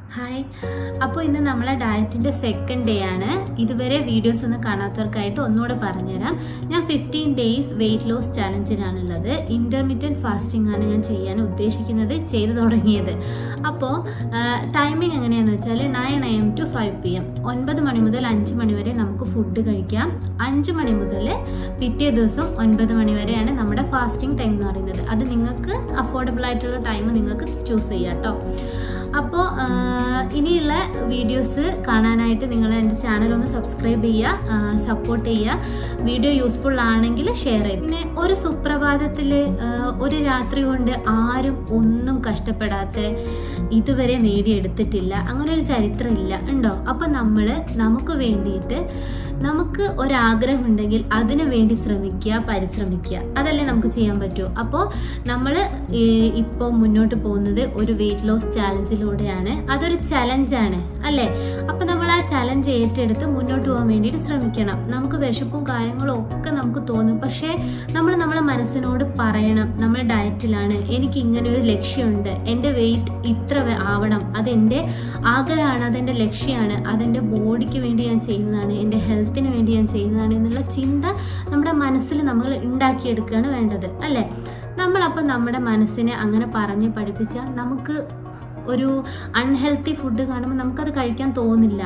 hi അപ്പോൾ ഇന്ന് നമ്മളെ ഡയറ്റിൻ്റെ സെക്കൻഡ് ഡേ ആണ് ഇതുവരെ വീഡിയോസ് ഒന്നും കാണാത്തവർക്കായിട്ട് ഒന്നുകൂടെ പറഞ്ഞുതരാം ഞാൻ ഫിഫ്റ്റീൻ ഡേയ്സ് വെയിറ്റ് ലോസ് ചാലഞ്ചിനാണുള്ളത് ഇൻ്റർമീഡിയറ്റ് ഫാസ്റ്റിംഗ് ആണ് ഞാൻ ചെയ്യാൻ ഉദ്ദേശിക്കുന്നത് ചെയ്തു തുടങ്ങിയത് അപ്പോൾ ടൈമിംഗ് എങ്ങനെയാണെന്ന് വെച്ചാൽ nine A M to five P M ഒൻപത് മണി മുതൽ അഞ്ച് മണി വരെ നമുക്ക് ഫുഡ് കഴിക്കാം അഞ്ച് മണി മുതൽ പിറ്റേ ദിവസം ഒൻപത് മണി വരെയാണ് നമ്മുടെ ഫാസ്റ്റിംഗ് ടൈം എന്ന് പറയുന്നത് അത് നിങ്ങൾക്ക് അഫോർഡബിൾ ആയിട്ടുള്ള ടൈം നിങ്ങൾക്ക് ചൂസ് ചെയ്യാം കേട്ടോ അപ്പോൾ ഇനിയുള്ള വീഡിയോസ് കാണാനായിട്ട് നിങ്ങൾ എൻ്റെ ചാനൽ ഒന്ന് സബ്സ്ക്രൈബ് ചെയ്യുക സപ്പോർട്ട് ചെയ്യുക വീഡിയോ യൂസ്ഫുൾ ആണെങ്കിൽ ഷെയർ ചെയ്യും പിന്നെ ഒരു സുപ്രഭാതത്തിൽ ഒരു രാത്രി കൊണ്ട് ആരും ഒന്നും കഷ്ടപ്പെടാത്ത ഇതുവരെ നേടിയെടുത്തിട്ടില്ല അങ്ങനെ ഒരു ചരിത്രം ഇല്ല ഉണ്ടോ അപ്പോൾ നമ്മൾ നമുക്ക് വേണ്ടിയിട്ട് നമുക്ക് ഒരാഗ്രഹം ഉണ്ടെങ്കിൽ അതിനു വേണ്ടി ശ്രമിക്കുക പരിശ്രമിക്കുക അതല്ലേ നമുക്ക് ചെയ്യാൻ പറ്റൂ അപ്പോൾ നമ്മൾ ഇപ്പോൾ മുന്നോട്ട് പോകുന്നത് ഒരു വെയിറ്റ് ലോസ് ചാലഞ്ചിലൂടെയാണ് അതൊരു ചലഞ്ചാണ് അല്ലേ അപ്പോൾ നമ്മൾ ആ ചലഞ്ച് ഏറ്റെടുത്ത് മുന്നോട്ട് പോകാൻ വേണ്ടിയിട്ട് ശ്രമിക്കണം നമുക്ക് വിശപ്പും കാര്യങ്ങളും ഒക്കെ നമുക്ക് തോന്നും പക്ഷേ നമ്മൾ നമ്മളെ മനസ്സിനോട് പറയണം നമ്മൾ ഡയറ്റിലാണ് എനിക്ക് ഇങ്ങനെ ഒരു ലക്ഷ്യമുണ്ട് എൻ്റെ വെയിറ്റ് ഇത്ര ആവണം അതെൻ്റെ ആഗ്രഹമാണ് അതെൻ്റെ ലക്ഷ്യമാണ് അതെൻ്റെ ബോഡിക്ക് വേണ്ടി ഞാൻ ചെയ്യുന്നതാണ് എൻ്റെ ഹെൽത്തിന് വേണ്ടി ഞാൻ ചെയ്യുന്നതാണ് എന്നുള്ള ചിന്ത നമ്മുടെ മനസ്സിൽ നമ്മൾ ഉണ്ടാക്കിയെടുക്കുകയാണ് വേണ്ടത് അല്ലേ നമ്മളപ്പോൾ നമ്മുടെ മനസ്സിനെ അങ്ങനെ പറഞ്ഞ് പഠിപ്പിച്ചാൽ നമുക്ക് ഒരു അൺഹെൽത്തി ഫുഡ് കാണുമ്പോൾ നമുക്കത് കഴിക്കാൻ തോന്നില്ല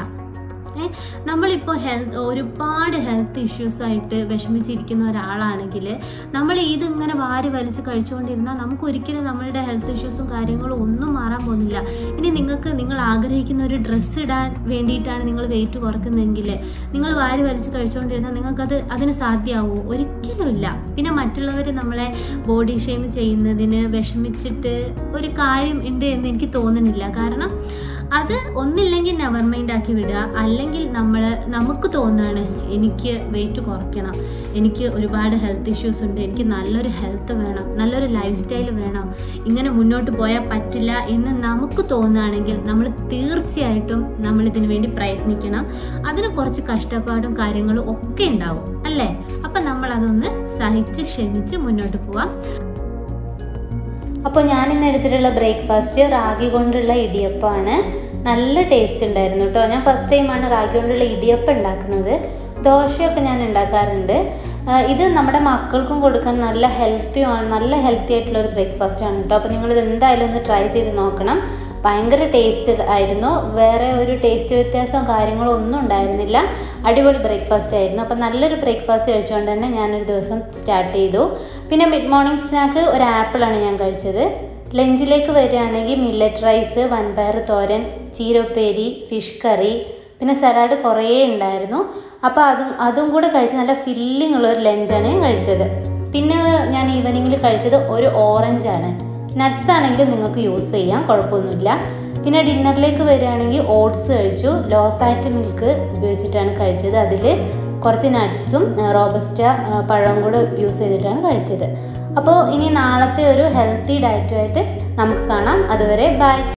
ഏ നമ്മളിപ്പോൾ ഹെൽത്ത് ഒരുപാട് ഹെൽത്ത് ഇഷ്യൂസ് ആയിട്ട് വിഷമിച്ചിരിക്കുന്ന ഒരാളാണെങ്കിൽ നമ്മൾ ഇതിങ്ങനെ വാരി വലിച്ച് കഴിച്ചുകൊണ്ടിരുന്നാൽ നമുക്ക് ഒരിക്കലും നമ്മളുടെ ഹെൽത്ത് ഇഷ്യൂസും കാര്യങ്ങളും ഒന്നും മാറാൻ പോകുന്നില്ല ഇനി നിങ്ങൾക്ക് നിങ്ങൾ ആഗ്രഹിക്കുന്ന ഒരു ഡ്രസ്സ് ഇടാൻ വേണ്ടിയിട്ടാണ് നിങ്ങൾ വെയിറ്റ് കുറക്കുന്നതെങ്കിൽ നിങ്ങൾ വാരി വലിച്ച് കഴിച്ചുകൊണ്ടിരുന്നാൽ നിങ്ങൾക്കത് അതിന് സാധ്യമാവുമോ ഒരിക്കലുമില്ല പിന്നെ മറ്റുള്ളവർ നമ്മളെ ബോഡി ഷെയിം ചെയ്യുന്നതിന് വിഷമിച്ചിട്ട് ഒരു കാര്യം ഉണ്ട് എന്ന് എനിക്ക് തോന്നുന്നില്ല കാരണം അത് ഒന്നില്ലെങ്കിൽ നെവർ മൈൻഡ് ആക്കി വിടുക അല്ലെങ്കിൽ നമ്മൾ നമുക്ക് തോന്നുകയാണ് എനിക്ക് വെയിറ്റ് കുറയ്ക്കണം എനിക്ക് ഒരുപാട് ഹെൽത്ത് ഇഷ്യൂസ് ഉണ്ട് എനിക്ക് നല്ലൊരു ഹെൽത്ത് വേണം നല്ലൊരു ലൈഫ് സ്റ്റൈൽ വേണം ഇങ്ങനെ മുന്നോട്ട് പോയാൽ പറ്റില്ല എന്ന് നമുക്ക് തോന്നുകയാണെങ്കിൽ നമ്മൾ തീർച്ചയായിട്ടും നമ്മൾ ഇതിനു വേണ്ടി പ്രയത്നിക്കണം അതിന് കുറച്ച് കഷ്ടപ്പാടും കാര്യങ്ങളും ഒക്കെ ഉണ്ടാവും അല്ലേ അപ്പം നമ്മൾ അതൊന്ന് സഹിച്ച് ക്ഷമിച്ച് മുന്നോട്ട് പോവാം അപ്പോൾ ഞാൻ ഇന്ന് എടുത്തിട്ടുള്ള ബ്രേക്ക്ഫാസ്റ്റ് റാഗി കൊണ്ടുള്ള ഇടിയപ്പമാണ് നല്ല ടേസ്റ്റ് ഉണ്ടായിരുന്നു കേട്ടോ ഞാൻ ഫസ്റ്റ് ടൈമാണ് റാഗി കൊണ്ടുള്ള ഇടിയപ്പം ഉണ്ടാക്കുന്നത് ദോശയൊക്കെ ഞാൻ ഉണ്ടാക്കാറുണ്ട് ഇത് നമ്മുടെ മക്കൾക്കും കൊടുക്കാൻ നല്ല ഹെൽത്തിയുമാണ് നല്ല ഹെൽത്തി ആയിട്ടുള്ള ഒരു ബ്രേക്ക്ഫാസ്റ്റ് ആണ് കേട്ടോ അപ്പോൾ നിങ്ങളിത് എന്തായാലും ഒന്ന് ട്രൈ ചെയ്ത് നോക്കണം ഭയങ്കര ടേസ്റ്റ് ആയിരുന്നു വേറെ ഒരു ടേസ്റ്റ് വ്യത്യാസവും കാര്യങ്ങളോ ഒന്നും ഉണ്ടായിരുന്നില്ല അടിപൊളി ബ്രേക്ക്ഫാസ്റ്റ് ആയിരുന്നു അപ്പോൾ നല്ലൊരു ബ്രേക്ക്ഫാസ്റ്റ് കഴിച്ചുകൊണ്ട് തന്നെ ഞാനൊരു ദിവസം സ്റ്റാർട്ട് ചെയ്തു പിന്നെ മിഡ് മോർണിംഗ് സ്നാക്ക് ഒരു ആപ്പിളാണ് ഞാൻ കഴിച്ചത് ലഞ്ചിലേക്ക് വരികയാണെങ്കിൽ മില്ലറ്റ് റൈസ് വൻപയർ തോരൻ ചീരപ്പേരി ഫിഷ് കറി പിന്നെ സലാഡ് കുറേ ഉണ്ടായിരുന്നു അപ്പോൾ അതും അതും കൂടെ കഴിച്ച് നല്ല ഫില്ലിംഗ് ഉള്ള ഒരു ലഞ്ചാണ് ഞാൻ കഴിച്ചത് പിന്നെ ഞാൻ ഈവനിങ്ങിൽ കഴിച്ചത് ഒരു ഓറഞ്ചാണ് നട്ട്സ് ആണെങ്കിലും നിങ്ങൾക്ക് യൂസ് ചെയ്യാം കുഴപ്പമൊന്നുമില്ല പിന്നെ ഡിന്നറിലേക്ക് വരികയാണെങ്കിൽ ഓട്സ് കഴിച്ചു ലോ ഫാറ്റ് മിൽക്ക് ഉപയോഗിച്ചിട്ടാണ് കഴിച്ചത് അതിൽ കുറച്ച് നട്ട്സും റോബസ്റ്റ പഴവും കൂടെ യൂസ് ചെയ്തിട്ടാണ് കഴിച്ചത് അപ്പോൾ ഇനി നാളത്തെ ഒരു ഹെൽത്തി ഡയറ്റുമായിട്ട് നമുക്ക് കാണാം അതുവരെ ബൈ